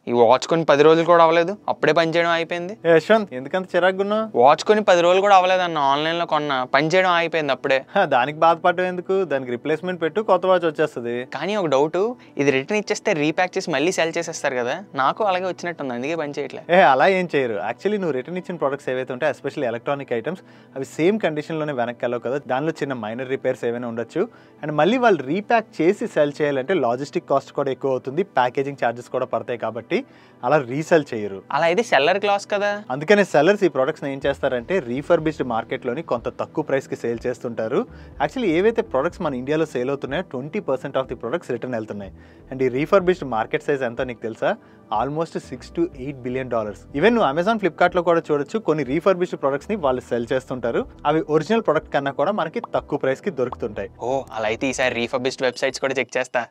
ఈ వాచ్ కొని పది రోజులు కూడా అవ్వలేదు అప్పుడే పని చేయడం అయిపోయింది ఏ యశ్వంత్ ఎందుకంత చిరాకున్నావు వాచ్ కొని పది రోజులు కూడా అవ్వలేదు అన్న ఆన్లైన్లో కొన్న పని చేయడం అయిపోయింది అప్పుడే దానికి బాధపడడం ఎందుకు దానికి రిప్లేస్మెంట్ పెట్టు కొత్త వాచ్ వచ్చేస్తుంది కానీ ఒక డౌట్ ఇది రిటర్న్ ఇచ్చేస్తే రీప్యాక్ చేసి మళ్ళీ సెల్ చేసేస్తారు కదా నాకు అలాగే వచ్చినట్టుంది అందుకే పని చేయట్లేదు ఏ అలా ఏం చేయరు యాక్చువల్లీ నువ్వు రిటర్న్ ఇచ్చిన ప్రొడక్ట్స్ ఏవైతే ఉంటాయి ఎస్పెషల్లీ ఎలక్ట్రానిక్ ఐటమ్స్ అవి సేమ్ కండిషన్లోనే వెనక్కి వెళ్ళవు కదా దానిలో చిన్న మైనర్ రిపేర్స్ ఏమైనా ఉండొచ్చు అండ్ మళ్ళీ వాళ్ళు రీప్యాక్ చేసి సెల్ చేయాలంటే లాజిస్టిక్ కాస్ట్ కూడా ఎక్కువ అవుతుంది ప్యాకేజింగ్ ఛార్జెస్ కూడా పడతాయి కాబట్టి అలా రీసెల్ చేయరు అలా అయితే సెల్లర్ క్లాస్ కదా అందుకనే సెల్లర్స్ ఈ ప్రొడక్ట్స్ని ఏం చేస్తారంటే రీఫర్బిష్డ్ మార్కెట్లోని కొంత తక్కువ ప్రైస్కి సేల్ చేస్తుంటారు యాక్చువల్లీ ఏవైతే ప్రొడక్ట్స్ మన ఇండియాలో సేల్ అవుతున్నాయో twenty percent of the products return వెళ్తున్నాయి అండ్ ఈ రీఫర్బిష్డ్ మార్కెట్ సైజ్ ఎంతో నీకు తెలుసా almost six to eight billion dollars even నువ్వు అమెజాన్ ఫ్లిప్కార్ట్లో కూడా చూడొచ్చు కొన్ని రీఫర్బిష్డ్ ప్రొడక్ట్స్ని వాళ్ళు సెల్ చేస్తుంటారు అవి ఒరిజినల్ ప్రొడక్ట్ కన్నా కూడా మనకి తక్కువ ప్రైస్కి దొరుకుతుంటాయి ఓ అలా అయితే ఈసారి రీఫర్బిస్డ్ వెబ్సైట్స్ కూడా చెక్ చేస్తా